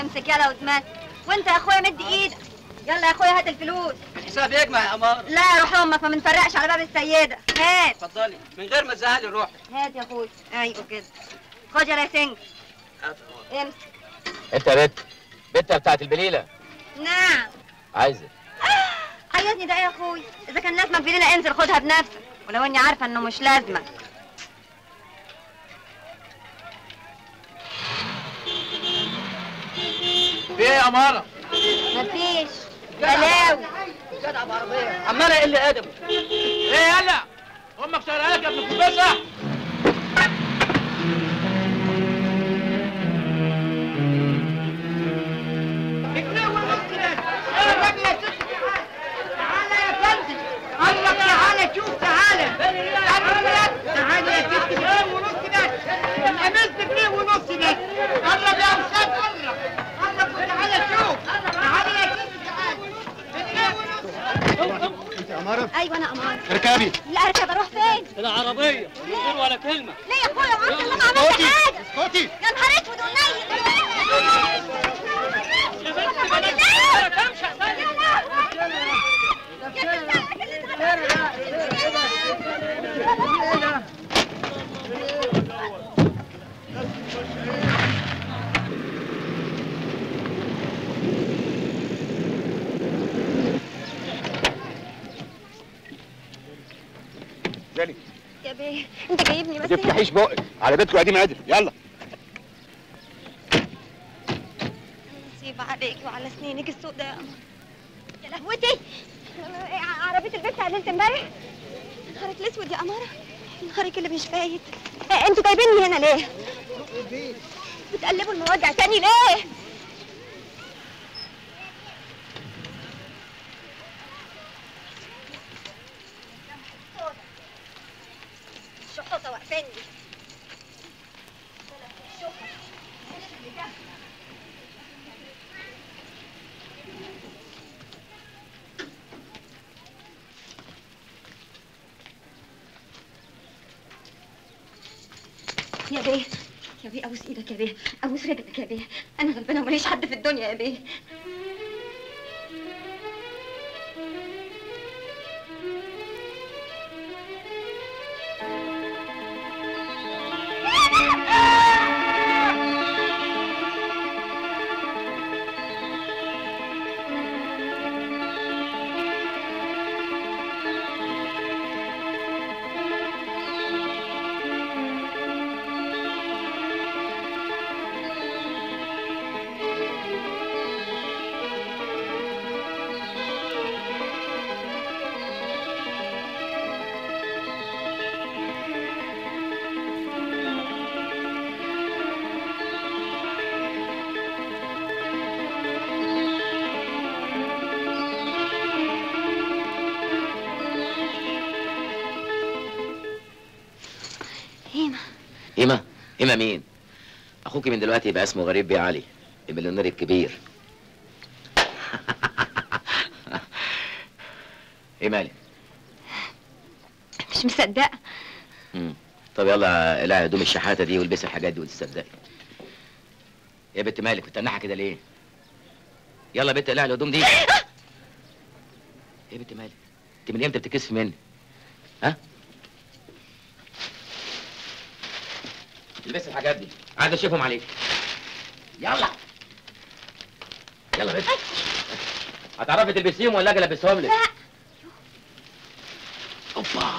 امسك يلا وتمسك وانت يا اخويا مد ايدك يلا يا اخويا هات الفلوس الحساب يجمع يا قمر لا يا روح امك ما بنفرقش على باب السيده هات اتفضلي من غير ما تزهقي الروح هات يا اخويا ايوه كده خد يا سنج امسك انت يا بت بت بتاعت البليله نعم عايزه عيطني ده إيه يا اخويا اذا كان لازمك بليله انزل خدها بنفسك ولو اني عارفه انه مش لازمك في ايه يا قمره مفيش بلاوي جدع بعربيه عمال يقل ادبه ايه يلا امك شغاله لك يا ابن كوباسه الله تعالى شوف تعالى تعالى يا ست جنيه ونص بس القميص بجنيه ونص بس قرب يا استاذ قرب قرب وتعالى شوف تعالى يا ست تعالى بجنيه ونص انت اماره ايوه انا امار اركبي لا اركب اروح فين العربيه من غير ولا كلمه ليه يا اخويا ما انا ما عملت اسكتي حاجه اسكتي يا نهار اسود ونيل يا بنت بلاش تمشي زاني يا بيه انت جايبني ما بس هنا تفتحيش بقك على بيتكم قديم عدل يلا نصيب عليكي وعلى سنينك السوداء يا قمر يا لهوتي ع- عربية البيت عدلت امبارح نهارك الاسود يا قمرة نهارك اللي مش فايت إيه، انتوا جايبيني هنا ليه؟ بتقلبوا المواجع تاني ليه؟ الشحوطة واقفين لي يا بيه يا بيه ابوس ايدك يا بيه ابوس رجلك يا بيه انا غلبانه وماليش حد في الدنيا يا بيه هيما ايما ايما مين اخوك من دلوقتي يبقى اسمه غريب بيه علي المليونير الكبير ايه مالك مش مصدقه مم. طب يلا اقلعي هدوم الشحاته دي والبسي الحاجات دي وتصدقي يا بنت مالك متنحه كده ليه يلا يا بنت اقلعي الهدوم دي يا بنت مالك انت من امتى بتكسفي مني ها البسي الحاجات دي عايز اشوفهم عليك يلا يلا يا بنت هتعرفي تلبسيهم ولا اجي البسهم لك لا اوبا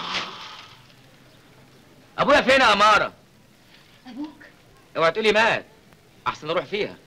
ابويا فين يا اماره ابوك اوعى تقولي مات احسن اروح فيها